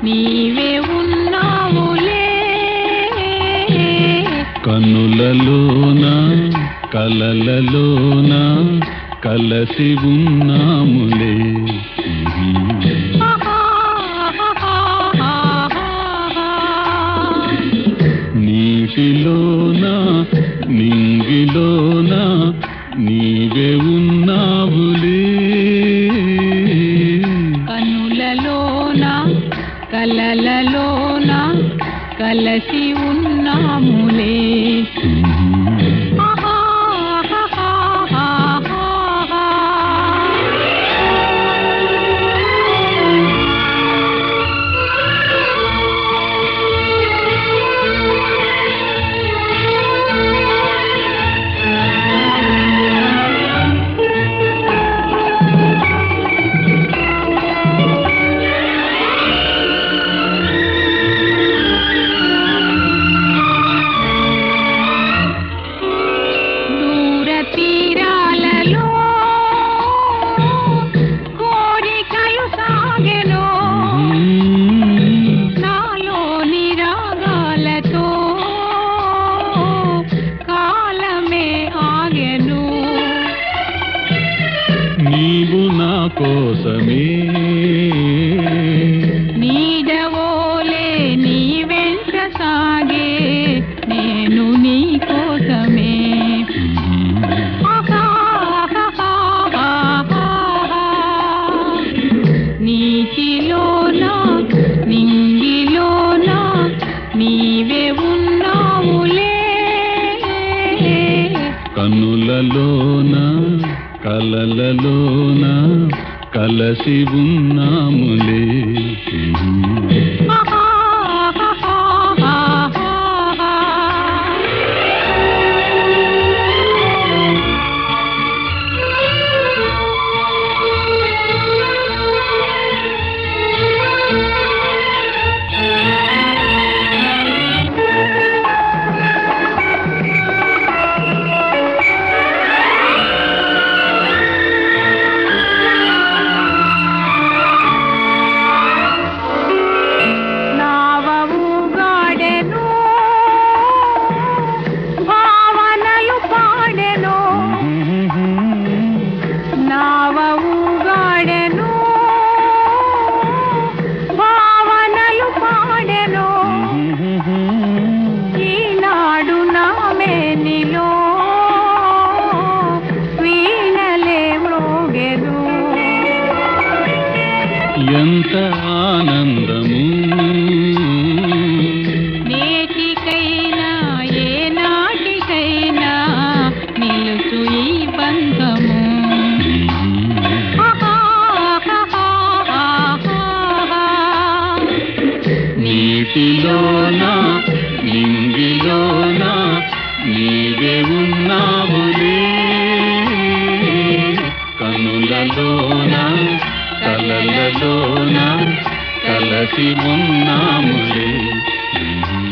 నీవే ఉన్నావులే కన్నులలోన కలలలోన కలసి ఉన్నాములే నీటిలోన నింగిలోన నీవే ఉన్నావులే కనులలోన కలలలోన కలసి ఉన్నాములే దూర తీరాలలో కోరికలు సాగెను నాలోని రాగాలతో కాలమే ఆగెను నీవు నా కోసమే నీడవోలే నీ వెంట సాగే నేను నీ కోసమే నీటిలోన నింగిలోన నీవే ఉన్నావులే కన్నులలోన కలలలోన కలసి ఉన్నాములే నావవుగాడెను భావనలు పాడెను నావవుగాడెను భావనలు పాడెను ఈనాడు నా మేనిలో వీణలే మ్రోగెను ఎంత ఆనందము నేటికైనా ఏ నాటికైనా నిలుచు ఈ బంధము నీటిలోన నింగిలోన నీవే ఉన్నావులే కనులలోన కలలలోన కలసి ఉన్నాములే